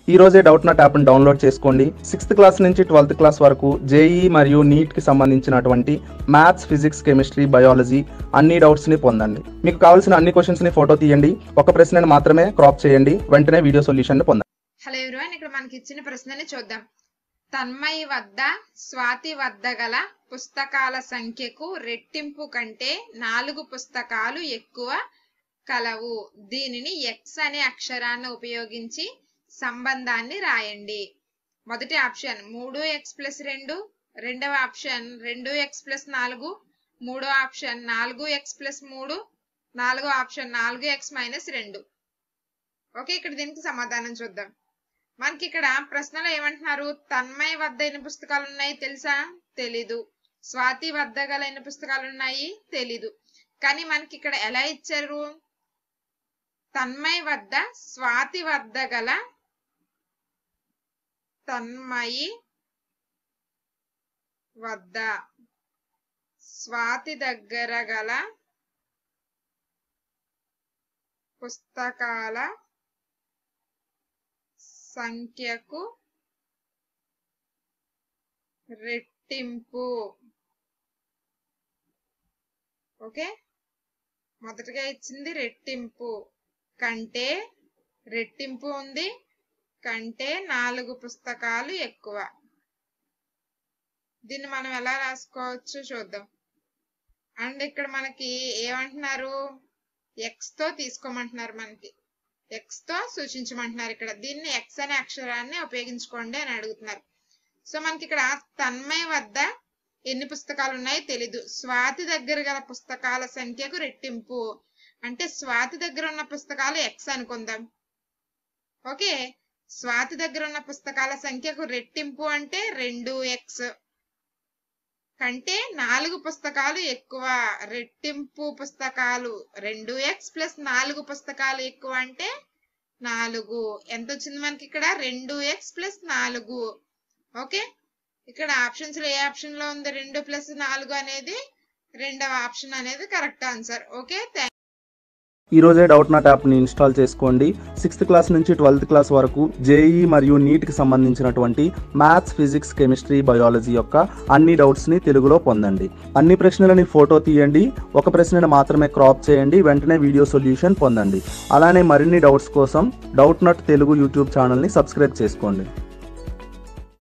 ఈ రోజే Doubtnut యాప్ని డౌన్లోడ్ చేసుకోండి సిక్స్త్ క్లాస్ నుంచి ట్వెల్త్ క్లాస్ వరకు జేఈ మరియు నీట్కి సంబంధించినటువంటి మ్యాథ్స్ ఫిజిక్స్ కెమిస్ట్రీ బయాలజీ అన్ని డౌట్స్ని పొందండి మీకు కావాల్సిన అన్ని క్వశ్చన్స్ని ఫోటో తీయండి ఒక ప్రశ్నను మాత్రమే క్రాప్ చేయండి వెంటనే వీడియో సొల్యూషన్ పొందండి హలో ఎవరివన్ ఇక్కడ మనకి ఇచ్చిన ప్రశ్నని చూద్దాం తన్మయి వద్ద స్వాతి వద్ద గల పుస్తకాల సంఖ్యకు రెట్టింపు కంటే నాలుగు పుస్తకాలు ఎక్కువ కలవు దీనిని ఎక్స్ అనే అక్షరాన్ని ఉపయోగించి సంబంధాన్ని రాయండి మొదటి ఆప్షన్ మూడు ఎక్స్ ప్లస్ రెండు రెండవ ఆప్షన్ రెండు ఎక్స్ ప్లస్ నాలుగు మూడో ఆప్షన్ నాలుగు ఎక్స్ ప్లస్ మూడు నాలుగో ఆప్షన్ నాలుగు ఎక్స్ మైనస్ రెండు ఓకే ఇక్కడ దీనికి సమాధానం చూద్దాం మనకి ఇక్కడ ప్రశ్నలో ఏమంటున్నారు తన్మయ్ వద్ద ఎన్ని పుస్తకాలు ఉన్నాయి తెలుసా తెలీదు స్వాతి వద్ద గల ఎన్ని పుస్తకాలు ఉన్నాయి తెలీదు కానీ మనకి ఇక్కడ ఎలా ఇచ్చారు తన్మయ్ వద్ద స్వాతి వద్ద గల తన్మయి వద్ద స్వాతి దగ్గర గల పుస్తకాల సంఖ్యకు రెట్టింపు ఓకే మొదటగా ఇచ్చింది రెట్టింపు కంటే రెట్టింపు ఉంది కంటే నాలుగు పుస్తకాలు ఎక్కువ దీన్ని మనం ఎలా రాసుకోవచ్చు చూద్దాం అండ్ ఇక్కడ మనకి ఏమంటున్నారు ఎక్స్ తో తీసుకోమంటున్నారు మనకి ఎక్స్ తో సూచించమంటున్నారు ఇక్కడ దీన్ని ఎక్స్ అనే అక్షరాన్ని ఉపయోగించుకోండి అని అడుగుతున్నారు సో మనకి ఇక్కడ తన్మయ వద్ద ఎన్ని పుస్తకాలు ఉన్నాయో తెలీదు స్వాతి దగ్గర గల పుస్తకాల సంఖ్యకు రెట్టింపు అంటే స్వాతి దగ్గర ఉన్న పుస్తకాలు ఎక్స్ అనుకుందాం ఓకే స్వాతి దగ్గర ఉన్న పుస్తకాల సంఖ్యకు రెట్టింపు అంటే రెండు ఎక్స్ కంటే నాలుగు పుస్తకాలు ఎక్కువ రెట్టింపు పుస్తకాలు రెండు ఎక్స్ ప్లస్ నాలుగు పుస్తకాలు ఎక్కువ అంటే నాలుగు ఎంత వచ్చింది మనకి ఇక్కడ రెండు ఎక్స్ ప్లస్ నాలుగు ఓకే ఇక్కడ ఆప్షన్స్ లో ఏ ఆప్షన్ లో ఉంది రెండు ప్లస్ నాలుగు అనేది రెండవ ఆప్షన్ అనేది కరెక్ట్ ఆన్సర్ ఓకే థ్యాంక్ ఈ రోజే డౌట్ నాట్ యాప్ని ఇన్స్టాల్ చేసుకోండి సిక్స్త్ క్లాస్ నుంచి ట్వెల్త్ క్లాస్ వరకు జేఈ మరియు నీట్కి సంబంధించినటువంటి మ్యాథ్స్ ఫిజిక్స్ కెమిస్ట్రీ బయాలజీ యొక్క అన్ని డౌట్స్ని తెలుగులో పొందండి అన్ని ప్రశ్నలని ఫోటో తీయండి ఒక ప్రశ్నను మాత్రమే క్రాప్ చేయండి వెంటనే వీడియో సొల్యూషన్ పొందండి అలానే మరిన్ని డౌట్స్ కోసం డౌట్ నాట్ తెలుగు యూట్యూబ్ ఛానల్ని సబ్స్క్రైబ్ చేసుకోండి